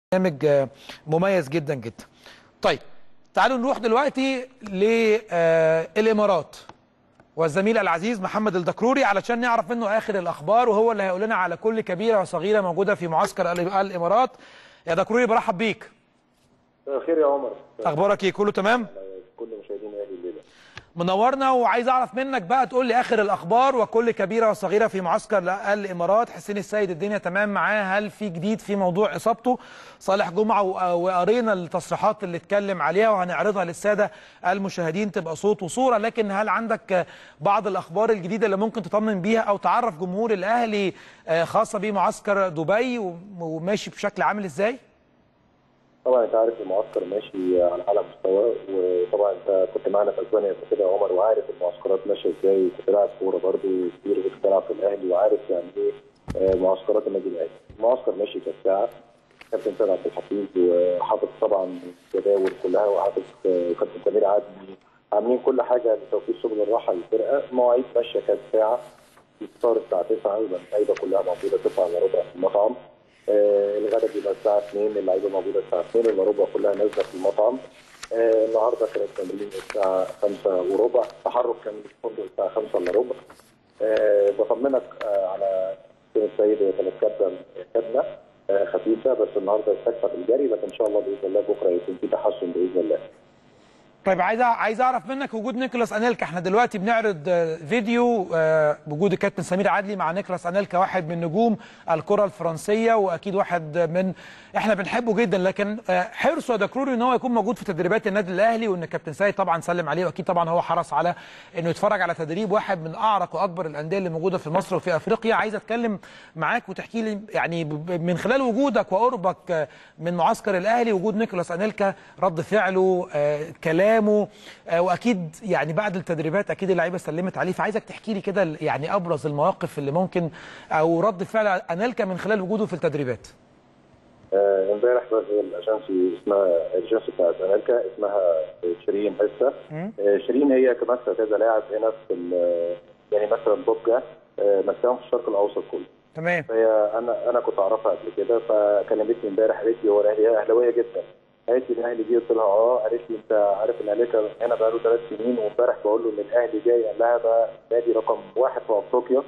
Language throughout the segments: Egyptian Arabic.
برنامج آه، مميز جدا جدا طيب تعالوا نروح دلوقتي للامارات والزميل العزيز محمد الدكروري علشان نعرف منه اخر الاخبار وهو اللي هيقول لنا على كل كبيره وصغيره موجوده في معسكر ال- الامارات يا دكروري برحب بيك خير يا عمر اخبارك ايه كله تمام كل مشاهدين اهلي الليله منورنا وعايز اعرف منك بقى تقول لي اخر الاخبار وكل كبيره وصغيره في معسكر الامارات حسين السيد الدنيا تمام معاه هل في جديد في موضوع اصابته صالح جمعه و- وقرينا التصريحات اللي اتكلم عليها وهنعرضها للساده المشاهدين تبقى صوت وصوره لكن هل عندك بعض الاخبار الجديده اللي ممكن تطمن بيها او تعرف جمهور الاهلي آه، خاصه بمعسكر دبي و- وماشي بشكل عامل ازاي طبعا انت عارف المعسكر ماشي على اعلى مستوى وطبعا انت كنت معانا في اسبانيا قبل كده يا عمر وعارف المعسكرات ماشيه ازاي وكنت لاعب كوره برضه كتير كنت بلعب في الاهلي وعارف يعني ايه آه، معسكرات النادي الاهلي المعسكر ماشي كالساعه كابتن سيد عبد الحفيظ وحافظ طبعا الجداول كلها وحافظ آه، كابتن سمير عدلي عاملين كل حاجه لتوفير سبل الراحه للفرقه مواعيد ماشيه كالساعه الفطار الساعه 9 يبقى اللعيبه كلها موجوده 9 الا ربع في المطعم آه الغدا بيبقى الساعه 2 اللعيبه موجوده الساعه 2 الا ربع كلها نازله في المطعم آه النهارده كان التمرين الساعه 5 وربع التحرك كان في الفندق الساعه 5 الا ربع آه بطمنك آه على حسين السيد هي كانت كابتن كابتنه آه خفيفه بس النهارده استكفى بالجري لكن ان شاء الله باذن الله بكره يكون في تحسن باذن الله طيب عايز عايز اعرف منك وجود نيكولاس انيلكا احنا دلوقتي بنعرض آه، فيديو آه، بوجود الكابتن سمير عدلي مع نيكولاس انيلكا واحد من نجوم الكره الفرنسيه واكيد واحد من احنا بنحبه جدا لكن آه، حرصه يا دكروري ان هو يكون موجود في تدريبات النادي الاهلي وان الكابتن سيد طبعا سلم عليه واكيد طبعا هو حرص على انه يتفرج على تدريب واحد من اعرق واكبر الانديه اللي موجوده في مصر وفي افريقيا عايز اتكلم معاك وتحكي لي يعني ب- ب- من خلال وجودك وقربك آه، من معسكر الاهلي وجود نيكولاس انيلكا رد فعله آه، كلامه آه، واكيد يعني بعد التدريبات اكيد اللعيبه سلمت عليه فعايزك تحكي لي كده ال- يعني ابرز المواقف اللي ممكن او رد فعل انيلكا من خلال وجوده في التدريبات آه، امبارح بس الاجنسي اسمها الاجنسي بتاعت امريكا اسمها شيرين حسه آه، شيرين هي كمثل كذا لاعب هنا في ال- يعني مثلا بوبجا آه، مثلهم في الشرق الاوسط كله تمام فهي انا انا كنت اعرفها قبل كده فكلمتني امبارح قالت لي هو الاهلي هي اهلاويه جدا قالت لي الاهلي جه قلت لها اه قالت لي انت عارف ان امريكا هنا بقى له ثلاث سنين وامبارح بقول له ان الاهلي جاي قال لها ده نادي رقم واحد في افريقيا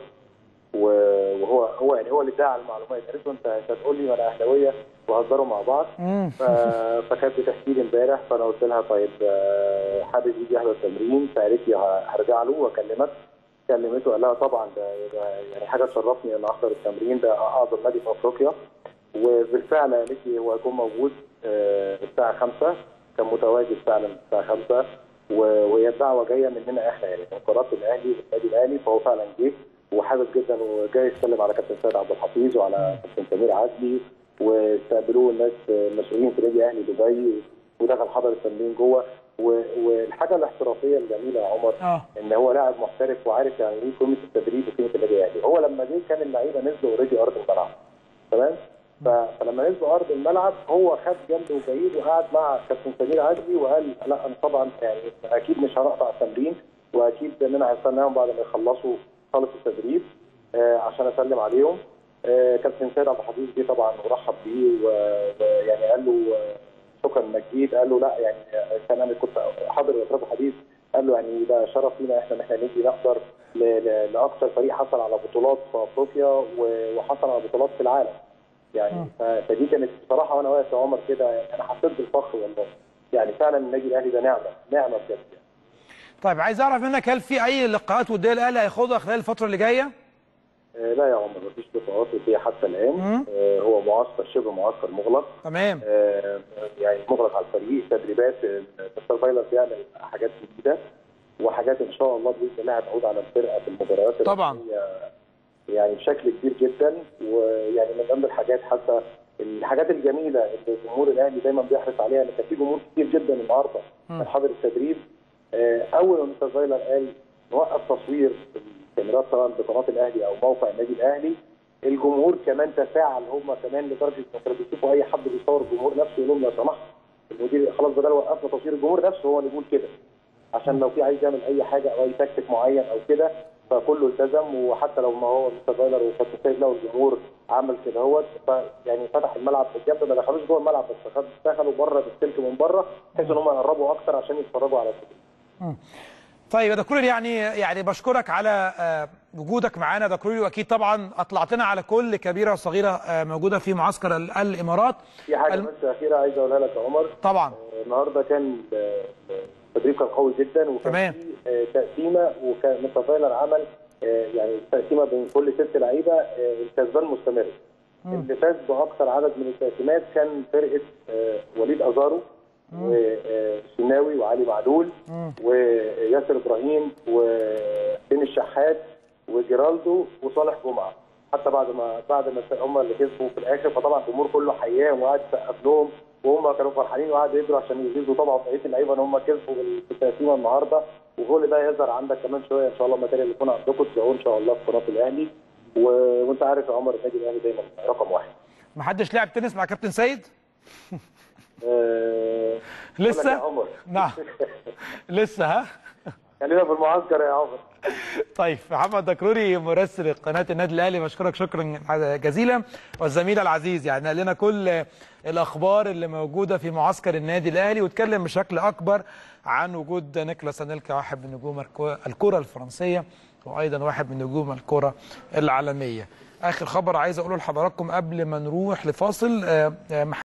و- وهو هو يعني هو اللي ادعى المعلومات قالت له انت انت هتقول لي وانا اهلاويه وهزروا مع بعض مم. ف- فكانت بتحكي لي امبارح فانا قلت لها طيب آه، حابب يجي يحضر التمرين فقالت لي ه- هرجع له واكلمك كلمته قال لها طبعا ده ده يعني حاجه تشرفني ان احضر التمرين ده اعظم نادي في افريقيا وبالفعل قالت لي هو هيكون موجود آه، الساعه 5 كان متواجد فعلا الساعه 5 و- وهي الدعوه جايه مننا احنا يعني من قناه الاهلي والنادي الاهلي فهو فعلا جه وحابب جدا وجاي يتكلم على كابتن سيد عبد الحفيظ وعلى كابتن سمير عدلي واستقبلوه الناس مسؤولين في نادي اهلي دبي ودخل حضر التمرين جوه و- والحاجه الاحترافيه الجميله يا عمر اه ان هو لاعب محترف وعارف يعني ايه قيمه التدريب وقيمه النادي الاهلي هو لما جه كان اللعيبه نزلوا اوريدي ارض الملعب تمام ف- فلما نزلوا ارض الملعب هو خد جنبه بعيد وقعد مع كابتن سمير عدلي وقال لا انا طبعا يعني اكيد مش هنقطع التمرين واكيد ان انا هستناهم بعد ما يخلصوا خالص التدريب آه عشان اسلم عليهم آه كابتن سيد عبد الحفيظ جه طبعا ورحب بيه و- ويعني قال له آه، شكرا انك جيت قال له لا يعني كان انا كنت حاضر الاطراف الحديث قال له يعني ده شرف لينا احنا ان احنا نيجي نحضر ل- ل- لاكثر فريق حصل على بطولات في افريقيا و- وحصل على بطولات في العالم يعني ف- فدي كانت بصراحه وانا واقف يا عمر كده يعني انا حسيت بالفخر والله يعني فعلا النادي الاهلي ده نعمه نعمه بجد يعني. طيب عايز اعرف منك هل في اي لقاءات وديه الاهلي هياخدها خلال الفتره اللي جايه آه، لا يا عمر مفيش لقاءات وديه حتى الان مم. آه، هو معسكر شبه معسكر مغلق تمام آه، يعني مغلق على الفريق تدريبات آه، مستر فايلر بيعمل حاجات جديده وحاجات ان شاء الله باذن الله هتعود على الفرقه في المباريات طبعاً. الرسمية يعني بشكل كبير جدا ويعني من ضمن الحاجات حتى الحاجات الجميله اللي الجمهور الاهلي دايما بيحرص عليها ان كان في جمهور كتير جدا النهارده كان حاضر التدريب آه، اول ما مستر فايلر قال نوقف تصوير الكاميرات سواء بقناه الاهلي او موقع النادي الاهلي الجمهور كمان تفاعل هم كمان لدرجه ان كانوا بيشوفوا اي حد بيصور الجمهور نفسه يقول لهم لو سمحت المدير خلاص بدل وقفنا تصوير الجمهور نفسه هو اللي يقول كده عشان لو في عايز يعمل اي حاجه او اي تكتيك معين او كده فكله التزم وحتى لو ما هو مستر فايلر وكابتن سيد لو الجمهور عمل كده هو يعني فتح الملعب بالجنب ما دخلوش جوه الملعب بس دخلوا بره بالسلك من بره بحيث ان هم يقربوا اكتر عشان يتفرجوا على الفيديو. طيب يا دكتور يعني يعني بشكرك على وجودك معانا يا دكتور واكيد طبعا اطلعتنا على كل كبيره وصغيره موجوده في معسكر الامارات في حاجه الم... بس اخيره عايز اقولها لك يا عمر طبعا النهارده كان التدريب كان قوي جدا وكان تمام في تقسيمه وكان مستر فايلر عمل يعني تقسيمه بين كل ست لعيبه الكسبان مستمر اللي فاز باكثر عدد من التقسيمات كان فرقه وليد ازارو وشناوي وعلي معلول وياسر ابراهيم وحسين الشحات وجيرالدو وصالح جمعه حتى بعد ما بعد ما هم اللي كسبوا في الاخر فطبعا الجمهور كله حياهم وقعد يسقف لهم وهم كانوا فرحانين وقعدوا يجروا عشان يفيزوا طبعا بقيه اللعيبه ان هم كسبوا في التقسيمه النهارده وكل ده يظهر عندك كمان شويه ان شاء الله الماتيريال اللي يكون عندكم تلاقوه ان شاء الله في قناه الاهلي و... وانت عارف يا عمر النادي الاهلي دايما رقم واحد. ما حدش لعب تنس مع كابتن سيد؟ أه... لسه؟ يا عمر نعم لسه ها؟ خلينا في المعسكر يا عمر طيب محمد دكروري مراسل قناه النادي الاهلي بشكرك شكرا جزيلا والزميل العزيز يعني قال لنا كل الاخبار اللي موجوده في معسكر النادي الاهلي واتكلم بشكل اكبر عن وجود نيكلاس انيلكا واحد من نجوم الكره الفرنسيه وايضا واحد من نجوم الكره العالميه اخر خبر عايز اقوله لحضراتكم قبل ما نروح لفاصل